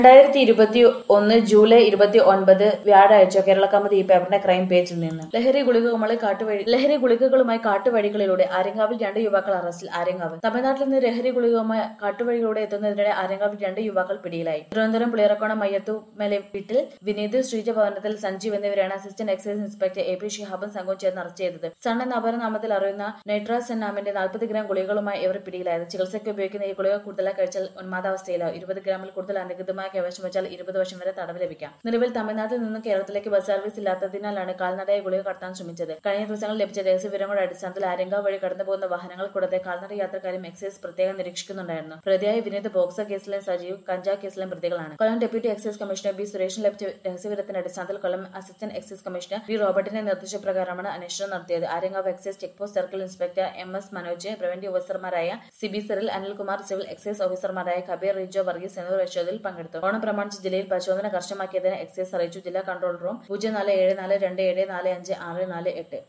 രണ്ടായിരത്തി ഇരുപത്തി ഒന്ന് ജൂലൈ ഇരുപത്തി ഒൻപത് വ്യാഴാഴ്ച കേരള കമ്മിറ്റി ഈ പേപ്പറിന്റെ ക്രൈം പേജിൽ നിന്ന് ലഹരി ഗുളികകളുമായി കാട്ടുവഴി ലഹരി ഗുളികകളുമായി കാട്ടുവഴികളിലൂടെ ആര്യങ്കാവിൽ രണ്ട് യുവാക്കൾ അറസ്റ്റിൽ ആര്യങ്കാവ് തമിഴ്നാട്ടിൽ നിന്ന് ലഹരി ഗുളികകളുമായി കാട്ടുവഴികളിലൂടെ എത്തുന്നതിനിടെ ആര്യങ്കാവിൽ രണ്ട് യുവാക്കൾ പിടിയിലായി തിരുവനന്തപുരം പുളിയറക്കോണം മയ്യത്തുമല വീട്ടിൽ വിനീത് ശ്രീജ ഭവനത്തിൽ സഞ്ജീവ് എന്നിവരാണ് assistant excise inspector A P ഷിഹാബും സംഘവും ചേർന്ന് അറസ്റ്റ് ചെയ്തത് സൺ എന്ന അപരനാമത്തിൽ അറിയുന്ന നൈട്രാസ് നാമിന്റെ നാൽപ്പത് ഗ്രാം ഗുളികകളുമായി ഇവർ പിടിയിലായത് ചികിത്സയ്ക്ക് ഉപയോഗിക്കുന്ന ഈ ഗുളിക കൂടുതലായി കഴിച്ചാൽ ഉന്മാദാവസ്ഥയിലാവും ഇരുപത് ഗ്രാമിൽ കൂടുതൽ അനധികൃതമായ കൈവശം വെച്ചാൽ ഇരുപത് വർഷം വരെ തടവ് ലഭിക്കാം നിലവിൽ തമിഴ്നാട്ടിൽ നിന്ന് കേരളത്തിലേക്ക് ബസ് സർവീസ് ഇല്ലാത്തതിനാലാണ് കാൽനടയായി ഗുളിക കടത്താൻ ശ്രമിച്ചത് കഴിഞ്ഞ ദിവസങ്ങളിൽ ലഭിച്ച രഹസ്യ വിവരങ്ങളുടെ അടിസ്ഥാനത്തിൽ ആര്യങ്കാവ് വഴി കടന്നു പോകുന്ന വാഹനങ്ങൾ കൂടാതെ കാൽനട യാത്രക്കാരും എക്സൈസ് പ്രത്യേകം നിരീക്ഷിക്കുന്നുണ്ടായിരുന്നു പ്രതിയായ വിനീത് ബോക്സർ കേസിലെയും സജീവ് കഞ്ചാവ് കേസിലെയും പ്രതികളാണ് Kollam deputy excise commissioner B സുരേഷിന് ലഭിച്ച രഹസ്യവിവരത്തിന്റെ അടിസ്ഥാനത്തിൽ Kollam assistant excise commissioner B റോബർട്ടിന്റെ നിർദ്ദേശപ്രകാരമാണ് അന്വേഷണം നടത്തിയത് Aryankavu excise check post circle inspector M S Manoj preventive ഓഫീസർമാരായ സിബി സെറിൽ അനിൽകുമാർ സിവിൽ എക്സൈസ് ഓഫീസർമാരായ കബീർ റിജോ വർഗീസ് എന്നിവർ പരിശോധനയിൽ പങ്കെടുത്തു ഓണം പ്രമാണിച്ച് ജില്ലയിൽ പരിശോധന കർശനമാക്കിയതിന് എക്സൈസ് അറിയിച്ചു ജില്ലാ കൺട്രോൾ റൂം പൂജ്യം നാല് ഏഴ് നാല് രണ്ട് ഏഴ് നാല് അഞ്ച് ആറ് നാല് എട്ട്